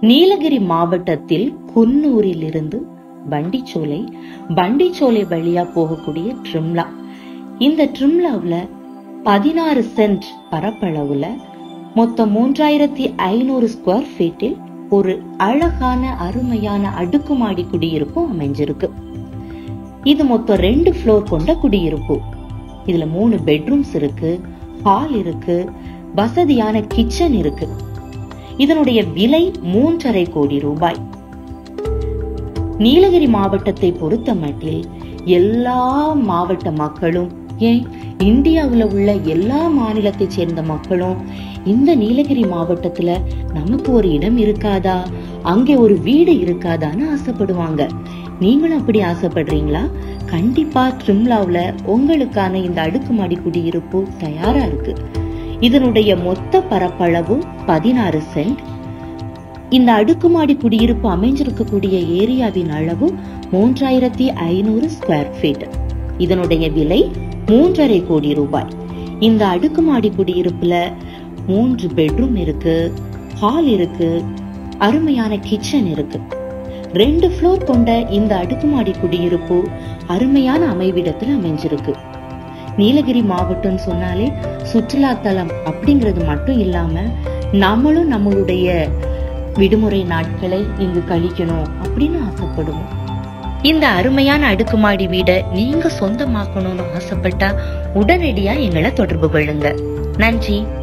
நீலகிரி மாவட்டத்தில் குன்னூரில் இருந்து பண்டிச்சோலை பண்டிச்சோலை வழியா போகக்கூடிய ட்ரிம்லா இந்த ட்ரிம்லாவுல பதினாறு சென்ட் பரப்பளவுல மொத்தம் மூன்றாயிரத்தி ஐநூறு ஸ்கொயர் ஃபீட்டில் ஒரு அழகான அருமையான அடுக்குமாடி குடியிருப்பு அமைஞ்சிருக்கு இது மொத்தம் ரெண்டு ஃப்ளோர் கொண்ட குடியிருப்பு இதுல மூணு பெட்ரூம்ஸ் இருக்கு ஹால் இருக்கு வசதியான கிச்சன் இருக்கு இதனுடைய விலை மூன்றரை கோடி ரூபாய் நீலகிரி மாவட்டத்தை பொறுத்த மட்டில் எல்லா மாவட்ட மக்களும் ஏன் இந்தியாவுல உள்ள எல்லா மாநிலத்தை சேர்ந்த மக்களும் இந்த நீலகிரி மாவட்டத்துல நமக்கு ஒரு இடம் இருக்காதா அங்கே ஒரு வீடு இருக்காதான்னு ஆசைப்படுவாங்க நீங்களும் அப்படி ஆசைப்படுறீங்களா கண்டிப்பா ட்ரிம்லாவுல உங்களுக்கான இந்த அடுக்குமாடி குடியிருப்பு தயாரா இருக்கு இதனுடைய மொத்த பரப்பளவு பதினாறு சென்ட் இந்த அடுக்குமாடி குடியிருப்பு அமைஞ்சிருக்கக்கூடிய ஏரியாவின் அளவு மூன்றாயிரத்தி ஐநூறு ஸ்கொயர் ஃபீட் இதனுடைய விலை மூன்றரை கோடி ரூபாய் இந்த அடுக்குமாடி குடியிருப்புல மூன்று பெட்ரூம் இருக்கு ஹால் இருக்கு அருமையான கிச்சன் இருக்கு ரெண்டு ஃப்ளோர் கொண்ட இந்த அடுக்குமாடி குடியிருப்பு அருமையான அமைவிடத்தில் அமைஞ்சிருக்கு நீலகிரி மாவட்டம் சொன்னாலே சுற்றுலா தலம் அப்படிங்கிறது மட்டும் இல்லாம நம்மளும் நம்மளுடைய விடுமுறை நாட்களை இங்கு கழிக்கணும் அப்படின்னு ஆசைப்படுவோம் இந்த அருமையான அடுக்குமாடி வீடை நீங்க சொந்தமாக்கணும்னு ஆசைப்பட்டா உடனடியா எங்களை தொடர்பு கொள்ளுங்க நன்றி